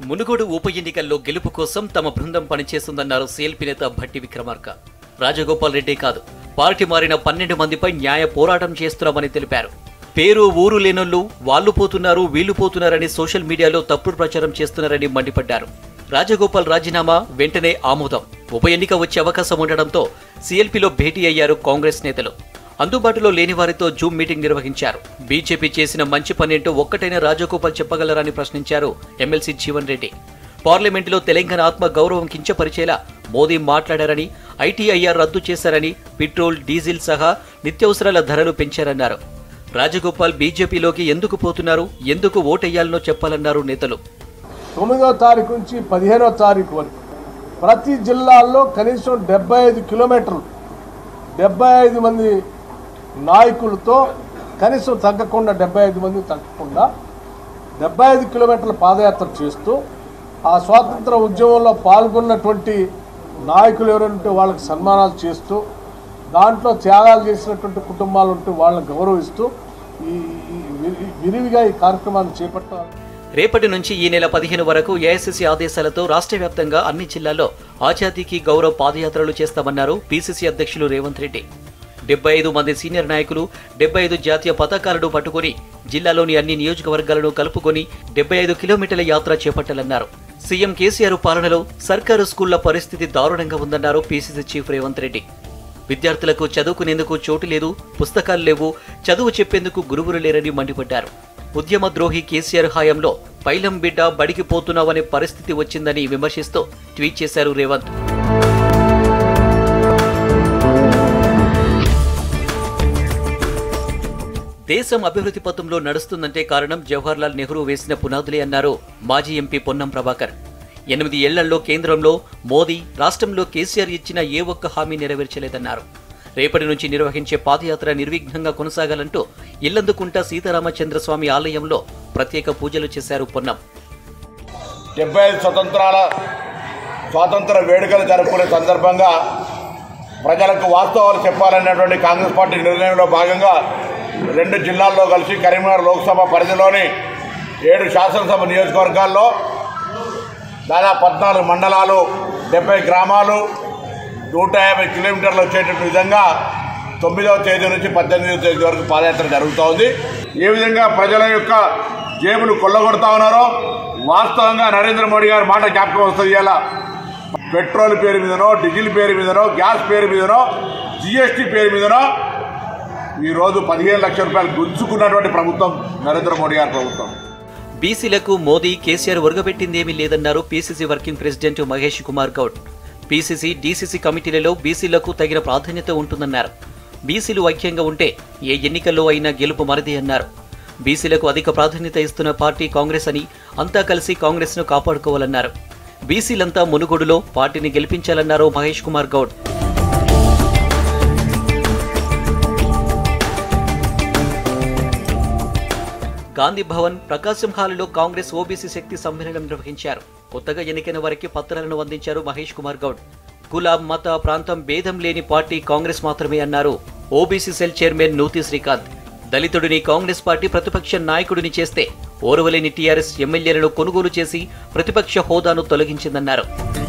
మునుగోడు ఉప ఎన్నికల్లో గెలుపు కోసం తమ బృందం పనిచేస్తుందన్నారు సీఎల్పీ నేత భట్టి విక్రమార్క రాజగోపాల్ రెడ్డి కాదు పార్టీ మారిన పన్నెండు మందిపై న్యాయ పోరాటం చేస్తున్నామని తెలిపారు పేరు ఊరు లేనోళ్లు వాళ్ళు పోతున్నారు వీళ్ళు పోతున్నారని సోషల్ మీడియాలో తప్పుడు ప్రచారం చేస్తున్నారని మండిపడ్డారు రాజగోపాల్ రాజీనామా వెంటనే ఆమోదం ఉప ఎన్నిక వచ్చే అవకాశం ఉండడంతో సీఎల్పీలో భేటీ అయ్యారు కాంగ్రెస్ నేతలు అందుబాటులో లేని వారితో జూమ్ మీటింగ్ నిర్వహించారు బీజేపీ చేసిన మంచి పనేంటో ఒక్కటైన రాజగోపాల్ చెప్పగలరని ప్రశ్నించారు ఎమ్మెల్సీ జీవన్ రెడ్డి పార్లమెంటులో తెలంగాణ ఆత్మ గౌరవం కించపరిచేలా మోదీ మాట్లాడారని ఐటీఐఆర్ రద్దు చేశారని పెట్రోల్ డీజిల్ సహా నిత్యావసరాల ధరలు పెంచారన్నారు రాజగోపాల్ బీజేపీలోకి ఎందుకు పోతున్నారు ఎందుకు ఓటెయ్యాలనో చెప్పాలన్నారు నేతలు తొమ్మిదో తారీఖు నుంచి పదిహేనో తారీఖు వరకు ప్రతి జిల్లాల్లో కనీసం డెబ్బై ఐదు కిలోమీటర్లు డెబ్బై ఐదు మంది నాయకులతో కనీసం తగ్గకుండా డెబ్బై ఐదు మంది తగ్గకుండా డెబ్బై ఐదు కిలోమీటర్ల పాదయాత్ర చేస్తూ ఆ స్వాతంత్ర ఉద్యమంలో పాల్గొన్నటువంటి నాయకులు ఎవరంటే వాళ్ళకి సన్మానాలు చేస్తూ దాంట్లో త్యాగాలు చేసినటువంటి కుటుంబాలు ఉంటే వాళ్ళని గౌరవిస్తూ ఈ ఈ విరి- విరివిగా ఈ కార్యక్రమాన్ని చేపట్టాలి రేపటి నుంచి ఈ నెల పదిహేను వరకు ఏఐసిసి ఆదేశాలతో రాష్ట్ర వ్యాప్తంగా అన్ని జిల్లాల్లో ఆజాదీకి గౌరవ పాదయాత్రలు చేస్తామన్నారు పీసీసీ అధ్యక్షులు రేవంత్ రెడ్డి డెబ్బై ఐదు మంది సీనియర్ నాయకులు డెబ్బై ఐదు జాతీయ పతాకాలను పట్టుకుని జిల్లాలోని అన్ని నియోజకవర్గాలను కలుపుకొని డెబ్బై ఐదు కిలోమీటర్ల యాత్ర చేపట్టాలన్నారు సీఎం కేసీఆర్ పాలనలో సర్కారు స్కూళ్ల పరిస్థితి దారుణంగా ఉందన్నారు పీసీసీ చీఫ్ రేవంత్ రెడ్డి విద్యార్థులకు చదువుకునేందుకు చోటు లేదు పుస్తకాలు లేవు చదువు చెప్పేందుకు గురువులు లేరని మండిపడ్డారు ఉద్యమ ద్రోహి కేసీఆర్ హయాంలో పైలం బిడ్డ బడికి పోతున్నావనే పరిస్థితి వచ్చిందని విమర్శిస్తూ ట్వీట్ చేశారు రేవంత్ దేశం అభివృద్ధి పథంలో నడుస్తుందంటే కారణం జవహర్లాల్ నెహ్రూ వేసిన పునాదులే అన్నారు మాజీ ఎంపీ పొన్నం ప్రభాకర్ ఎనిమిది ఏళ్లలో కేంద్రంలో మోదీ రాష్ట్రంలో కేసీఆర్ ఇచ్చిన ఏ ఒక్క హామీ నెరవేర్చలేదన్నారు రేపటి నుంచి నిర్వహించే పాదయాత్ర నిర్విఘ్నంగా కొనసాగాలంటూ ఇల్లందుకుంట సీతారామచంద్రస్వామి ఆలయంలో ప్రత్యేక పూజలు చేశారు పొన్నం డెబ్బై ఐదు స్వతంత్రాల స్వాతంత్ర వేడుకలు జరుపుకునే సందర్భంగా ప్రజలకు వాస్తవాలు చెప్పాలనేటువంటి కాంగ్రెస్ పార్టీ నిర్ణయంలో భాగంగా రెండు జిల్లాల్లో కలిసి కరీంనగర్ లోక్సభ పరిధిలోని ఏడు శాసనసభ నియోజకవర్గాల్లో దాదాపు పద్నాలుగు మండలాలు డెబ్బై గ్రామాలు నూట యాభై కిలోమీటర్లు వచ్చేటట్టు విధంగా తొమ్మిదవ తేదీ నుంచి పద్దెనిమిదవ తేదీ వరకు పాదయాత్ర జరుగుతూ ఉంది ఏ విధంగా ప్రజల యొక్క జేబులు కొల్లగొడతా ఉన్నారో వాస్తవంగా నరేంద్ర మోడీ గారి మాట జ్ఞాపకం వస్తుంది ఇలా పెట్రోల్ పేరు మీదనో డీజిల్ పేరు మీదనో గ్యాస్ పేరు మీదనో జిఎస్టీ పేరు మీదనో ఈరోజు పదిహేను లక్షల రూపాయలు గుంజుకున్నటువంటి ప్రభుత్వం నరేంద్ర మోడీ గారి ప్రభుత్వం బీసీలకు మోదీ కేసీఆర్ ఒరగబెట్టిందేమీ లేదన్నారు PCC working president Mahesh Kumar Goud PCC DCC కమిటీలలో బీసీలకు తగిన ప్రాధాన్యత ఉంటుందన్నారు బీసీలు ఐక్యంగా ఉంటే ఏ ఎన్నికల్లో అయినా గెలుపు మరది అన్నారు బీసీలకు అధిక ప్రాధాన్యత ఇస్తున్న పార్టీ కాంగ్రెస్ అని అంతా కలిసి కాంగ్రెస్ను కాపాడుకోవాలన్నారు బీసీలంతా మునుగోడులో పార్టీని గెలిపించాలన్నారు మహేష్ కుమార్ గౌడ్ గాంధీ భవన్ ప్రకాశం హాలులో కాంగ్రెస్ ఓబీసీ శక్తి సమ్మేళనం నిర్వహించారు కొత్తగా ఎన్నికైన వారికి పత్రాలను అందించారు మహేష్ కుమార్ గౌడ్ కుల మత ప్రాంతం భేదం లేని పార్టీ కాంగ్రెస్ మాత్రమే అన్నారు OBC cell chairman Nuthi Srikanth దళితుడిని కాంగ్రెస్ పార్టీ ప్రతిపక్ష నాయకుడిని చేస్తే ఓర్వలేని టీఆర్ఎస్ ఎమ్మెల్యేలను కొనుగోలు చేసి ప్రతిపక్ష హోదాను తొలగించిందన్నారు